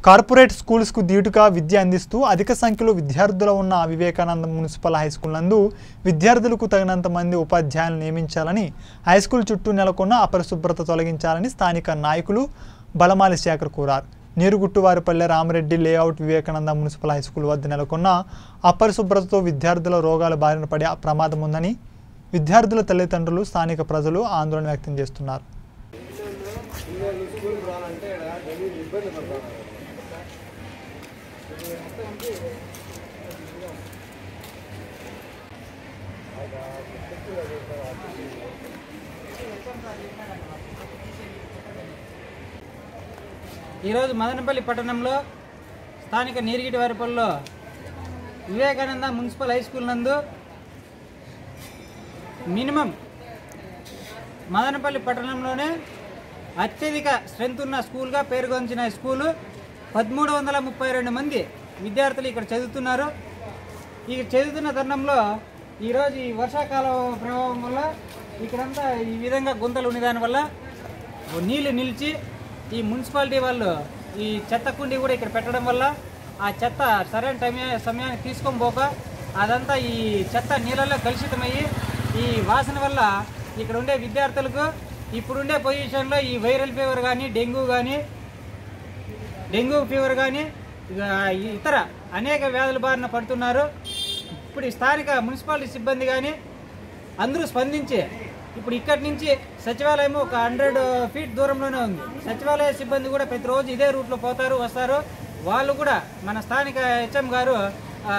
corporate స్కూల్స్కు ధీటుగా విద్య అందిస్తూ అధిక సంఖ్యలో విద్యార్థులు ఉన్న వివేకానంద మున్సిపల్ హై స్కూల్ నందు విద్యార్థులకు తగినంత మంది ఉపాధ్యాయులు నియమించాలని హై స్కూల్ చుట్టూ నెలకొన్న అపరిశుభ్రత తొలగించాలని స్థానిక నాయకులు బలమాలి శేఖర్ కోరారు నీరుగుట్టువారిపల్లె Ramareddy layout Vivekananda municipal high school వద్ద నెలకొన్న అపరిశుభ్రతతో విద్యార్థుల రోగాల బారిన పడే ప్రమాదం ఉందని విద్యార్థుల తల్లిదండ్రులు స్థానిక ప్రజలు ఆందోళన వ్యక్తం చేస్తున్నారు ఈరోజు మదనపల్లి పట్టణంలో స్థానిక నీరిగిటి వారిపల్లిలో వివేకానంద మున్సిపల్ హై స్కూల్ నందు మినిమం మదనపల్లి పట్టణంలోనే అత్యధిక స్ట్రెంత్ ఉన్న స్కూల్గా పేరుగొంచిన ఈ స్కూలు పదమూడు వందల ముప్పై రెండు మంది విద్యార్థులు ఇక్కడ చదువుతున్నారు ఈ చదువుతున్న తరుణంలో ఈరోజు ఈ వర్షాకాలం ప్రభావం వల్ల ఇక్కడంతా ఈ విధంగా గుంతలు ఉండేదాని వల్ల నీళ్లు నిలిచి ఈ మున్సిపాలిటీ వాళ్ళు ఈ చెత్త కుండి కూడా ఇక్కడ పెట్టడం వల్ల ఆ చెత్త సరైన టైమే సమయానికి తీసుకొని పోక అదంతా ఈ చెత్త నీళ్ళలో కలుషితమయ్యి ఈ వాసన వల్ల ఇక్కడ ఉండే విద్యార్థులకు ఇప్పుడుండే పొజిషన్లో ఈ వైరల్ ఫీవర్ కానీ డెంగ్యూ కానీ డెంగ్యూ ఫీవర్ కానీ ఇక ఇతర అనేక వ్యాధుల బారిన పడుతున్నారు ఇప్పుడు ఈ స్థానిక మున్సిపాలిటీ సిబ్బంది కానీ అందరూ స్పందించి ఇప్పుడు ఇక్కడి నుంచి సచివాలయం ఒక హండ్రెడ్ ఫీట్ దూరంలోనే ఉంది సచివాలయ సిబ్బంది కూడా ప్రతిరోజు ఇదే రూట్లో పోతారు వస్తారు వాళ్ళు కూడా మన స్థానిక హెచ్ఎం గారు ఆ,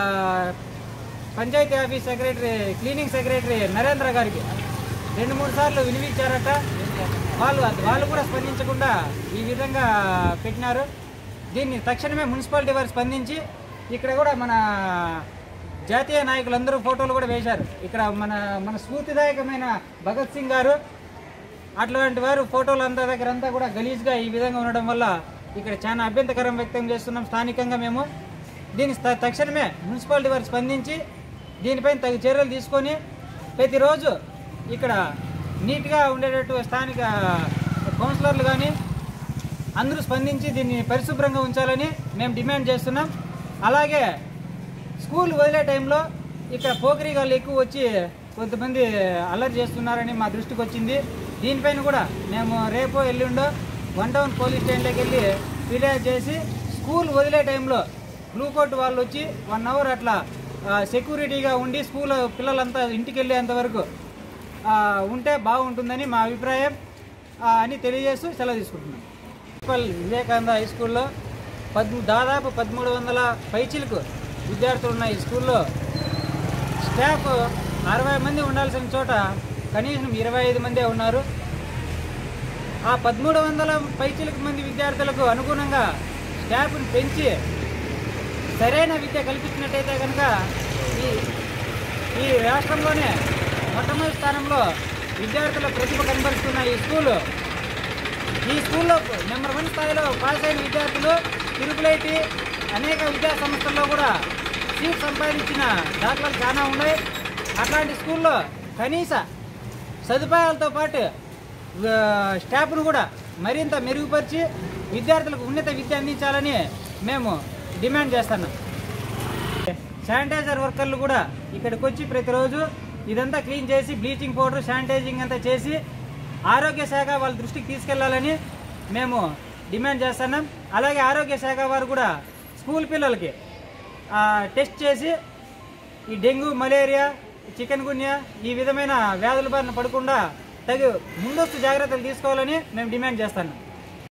panchayat office secretary cleaning secretary Narendra గారికి రెండు మూడు సార్లు వినిపించారట వాళ్ళు వాళ్ళు కూడా స్పందించకుండా ఈ విధంగా పెట్టినారు దీన్ని తక్షణమే మున్సిపాలిటీ వారు స్పందించి ఇక్కడ కూడా మన జాతీయ నాయకులందరూ ఫోటోలు కూడా వేశారు ఇక్కడ మన మన స్ఫూర్తిదాయకమైన భగత్ సింగ్ గారు అట్లాంటి వారు ఫోటోలు అంతా దగ్గర అంతా కూడా గలీజ్గా ఈ విధంగా ఉండడం వల్ల ఇక్కడ చాలా అభ్యంతకరం వ్యక్తం చేస్తున్నాం స్థానికంగా మేము దీని స్థ- తక్షణమే మున్సిపాలిటీ వారు స్పందించి దీనిపైన తగు చర్యలు తీసుకొని ప్రతిరోజు ఇక్కడ నీట్గా ఉండేటట్టు స్థానిక కౌన్సిలర్లు కానీ అందరూ స్పందించి దీన్ని పరిశుభ్రంగా ఉంచాలని మేము డిమాండ్ చేస్తున్నాం అలాగే స్కూల్ వదిలే టైంలో ఇక్కడ పోకిరిగాళ్ళు ఎక్కువ వచ్చి కొంతమంది అల్లరి చేస్తున్నారని మా దృష్టికి వచ్చింది దీనిపైన కూడా మేము రేపో ఎల్లుండో వన్ టౌన్ పోలీస్ స్టేషన్లోకి వెళ్ళి ఫిర్యాదు చేసి స్కూల్ వదిలే టైంలో బ్లూ కోట్ వాళ్ళు వచ్చి వన్ అవర్ అట్లా ఆ, సెక్యూరిటీగా ఉండి స్కూల్ పిల్లలంతా ఇంటికి వెళ్ళేంత వరకు ఆ, ఉంటే బాగుంటుందని మా అభిప్రాయం ఆ, అని తెలియజేస్తూ సెలవు తీసుకుంటున్నాం మున్సిపల్ వివేకానంద హై స్కూల్లో పద్ దాదాపు పదమూడు వందల పైచిలకు విద్యార్థులు ఉన్న ఈ స్కూల్లో స్టాఫ్ అరవై మంది ఉండాల్సిన చోట కనీసం ఇరవై ఐదు మందే ఉన్నారు ఆ పదమూడు వందల పైచిలకు మంది విద్యార్థులకు అనుగుణంగా స్టాఫ్ని పెంచి సరైన విద్య కల్పించినట్టయితే కనుక ఈ ఈ రాష్ట్రంలోనే మొట్టమొదటి స్థానంలో విద్యార్థుల ప్రతిభ కనబరుస్తున్న ఈ స్కూలు ఈ స్కూల్లో నెంబర్ వన్ స్థాయిలో పాస్ అయిన విద్యార్థులు తిరుపులైటి అనేక విద్యా సంస్థల్లో కూడా సీట్ సంపాదించిన దాఖలాలు చాలా ఉన్నాయి అట్లాంటి స్కూల్లో కనీస సదుపాయాలతో పాటు ఆ, స్టాఫ్ను కూడా మరింత మెరుగుపరిచి విద్యార్థులకు ఉన్నత విద్య అందించాలని మేము డిమాండ్ చేస్తున్నాం శానిటైజర్ వర్కర్లు కూడా ఇక్కడికి వచ్చి ప్రతిరోజు ఇదంతా క్లీన్ చేసి బ్లీచింగ్ పౌడర్ శానిటైజింగ్ అంతా చేసి ఆరోగ్య శాఖ వాళ్ళ దృష్టికి తీసుకెళ్లాలని మేము డిమాండ్ చేస్తున్నాం అలాగే ఆరోగ్య శాఖ వారు కూడా స్కూల్ పిల్లలకి ఆ, టెస్ట్ చేసి ఈ డెంగ్యూ మలేరియా చికెన్ గున్యా ఈ విధమైన వ్యాధుల బారిన పడకుండా తగు ముందస్తు జాగ్రత్తలు తీసుకోవాలని మేము డిమాండ్ చేస్తున్నాం